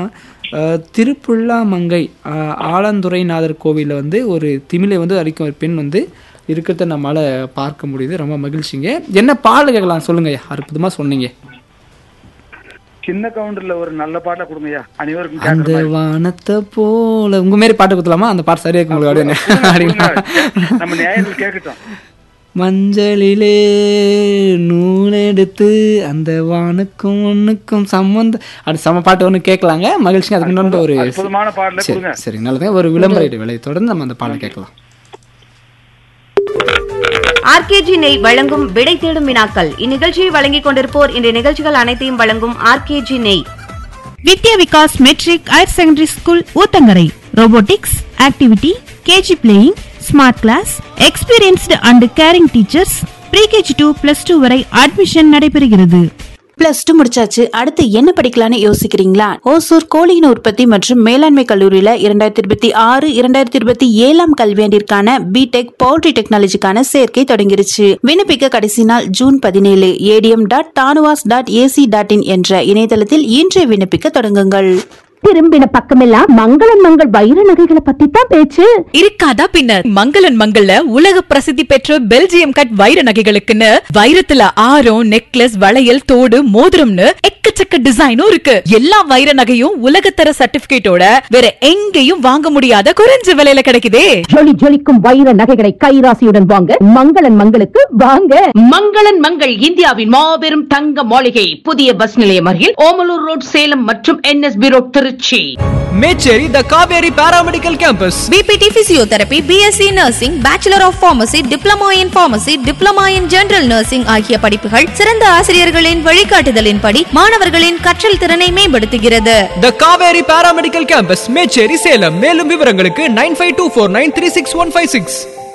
அஹ், திருப்புல்லாமங்கை அஹ், ஆலந்துறைநாதர் கோவிலில் வந்து ஒரு திமிலை வந்து அடிக்கும் ஒரு பெண் வந்து இருக்கிறத நம்மளால் பார்க்க முடியுது ரொம்ப மகிழ்ச்சிங்க என்ன பாடல் கேட்கலாம் சொல்லுங்கய்யா அற்புதமாக சொன்னீங்க சின்ன கவுண்டர்ல ஒரு நல்ல பாட்டை கொடுங்கய்யா அனைவருக்கும் அந்த கேட்கற மாதிரி. வானத்தை போல உங்க மாரி பாட்டு கொடுத்தலாமா அந்த பாட்டு சரியா இருக்கு உங்களுக்கு கொடுங்க, அப்படின்னா கொடுங்க. நம்ம நேயர்கள் கேட்கட்டும் மஞ்சளிலே நூல் எடுத்து அந்த வானுக்கும் ஒண்ணுக்கும் சம்பந்தம் அது சம பாட்டு ஒன்று கேட்கலாங்க மகிழ்ச்சி அதுக்கு இன்னொன்று ஒரு அற்புதமான பாடல சரி கொடுங்க சரி நல்லதுங்க ஒரு விளம்பர இடைவேளை தொடர்ந்து நம்ம அந்த பாடல் கேட்கலாம் ஆர்கேஜி நெய் வழங்கும் விடை தேடும் வினாக்கள் இந்நிகழ்ச்சியை வழங்கிக் கொண்டிருப்போர் இந்த நிகழ்ச்சிகள் அனைத்தையும் வழங்கும் ஆர்கேஜி நெய் Vidya Vikas matric higher secondary school Uthangarai robotics activity KG playing smart class experienced and caring teachers pre KG to plus two வரை அட்மிஷன் நடைபெறுகிறது பிளஸ் டூ முடிச்சாச்சு அடுத்து என்ன படிக்கலாம்னு யோசிக்கிறீங்களா ஓசூர் கோழியின் உற்பத்தி மற்றும் மேலாண்மை கல்லூரியில இரண்டாயிரத்தி இருபத்தி ஆறு இரண்டாயிரத்தி இருபத்தி ஏழாம் கல்வியாண்டிற்கான பிடெக் பவுல்ட்ரி டெக்னாலஜிக்கான சேர்க்கை தொடங்கிருச்சு விண்ணப்பிக்க கடைசி நாள் ஜூன் பதினேழு ATM dot TANUVAS dot AC dot in என்ற இணையதளத்தில் இன்றே விண்ணப்பிக்க தொடங்குங்கள் திரும்பின பக்கமெல்லாம் மங்களன் மங்கள் வைர நகைகளை பத்தி தான் பேச்சு இருக்காதா பின்ன மங்களன் மங்கள்ல உலக பிரசித்தி பெற்ற பெல்ஜியம் கட் வைர நகைகளுக்குன்னு வைரத்துல ஆரம் நெக்லஸ் வளையல் தோடு மோதிரம்னு எக்கச்சக்க டிசைனும் இருக்கு எல்லா வைர நகையும் உலகத்தர சர்டிபிகேட்டோட வேற எங்கேயும் வாங்க முடியாத குறைஞ்ச விலையில கிடைக்குதே ஜொலி ஜொலிக்கும் வைர நகைகளை கைராசியுடன் வாங்க மங்களன் மங்களுக்கு வாங்க மங்களன் மங்கள் இந்தியாவின் மாபெரும் தங்க மாளிகை புதிய பஸ் நிலையம் அருகில் ஓமலூர் ரோட் சேலம் மற்றும் NSB road Trichy Mecheri the Kaveri paramedical campus BPT physiotherapy BSc nursing bachelor of pharmacy diploma in pharmacy diploma in general nursing ஆகிய படிப்புகள் சிறந்த ஆசிரியர்களின் வழிகாட்டுதலின்படி மாணவர்களின் கற்றல் திறனை மேம்படுத்துகிறது the Kaveri paramedical campus Mecheri Salem மேலும் விவரங்களுக்கு nine five two four nine three six one five six